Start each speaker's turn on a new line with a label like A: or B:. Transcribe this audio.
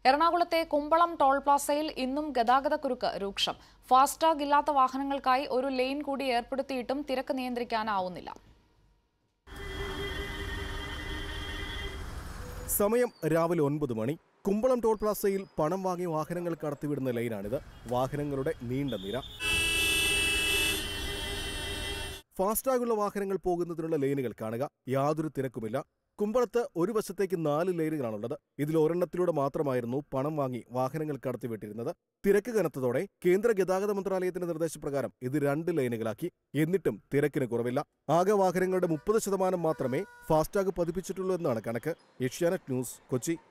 A: എറണാകുളത്തെ കുമ്പളം ടോൾ പ്ലാസയിൽ ഇന്നും ഗതാഗതക്കുരുക്ക് രൂക്ഷം ഫാസ്ടാഗ് ഇല്ലാത്ത വാഹനങ്ങൾക്കായി ഒരു ലെയിൻ കൂടി ഏർപ്പെടുത്തിയിട്ടും തിരക്ക് നിയന്ത്രിക്കാനാവുന്നില്ല
B: സമയം രാവിലെ ഒൻപത് മണി കുമ്പളം ടോൾ പ്ലാസയിൽ പണം വാങ്ങി വാഹനങ്ങൾ കടത്തിവിടുന്ന ലൈനാണിത് വാഹനങ്ങളുടെ നീണ്ട നിര ഫാസ്ടാഗുള്ള വാഹനങ്ങൾ പോകുന്നതിനുള്ള ലൈനുകൾ കാണുക യാതൊരു തിരക്കുമില്ല കുമ്പളത്ത് ഒരു വശത്തേക്ക് നാല് ലൈനുകളാണുള്ളത് ഇതിൽ ഒരെണ്ണത്തിലൂടെ മാത്രമായിരുന്നു പണം വാങ്ങി വാഹനങ്ങൾ കടത്തിവിട്ടിരുന്നത് തിരക്ക് കനത്തതോടെ കേന്ദ്ര ഗതാഗത മന്ത്രാലയത്തിന്റെ നിർദ്ദേശപ്രകാരം ഇത് രണ്ട് ലൈനുകളാക്കി എന്നിട്ടും തിരക്കിന് കുറവില്ല ആകെ വാഹനങ്ങളുടെ മുപ്പത് ശതമാനം മാത്രമേ ഫാസ്ടാഗ് പതിപ്പിച്ചിട്ടുള്ളൂ എന്നാണ് കണക്ക് ഏഷ്യാനെറ്റ് ന്യൂസ് കൊച്ചി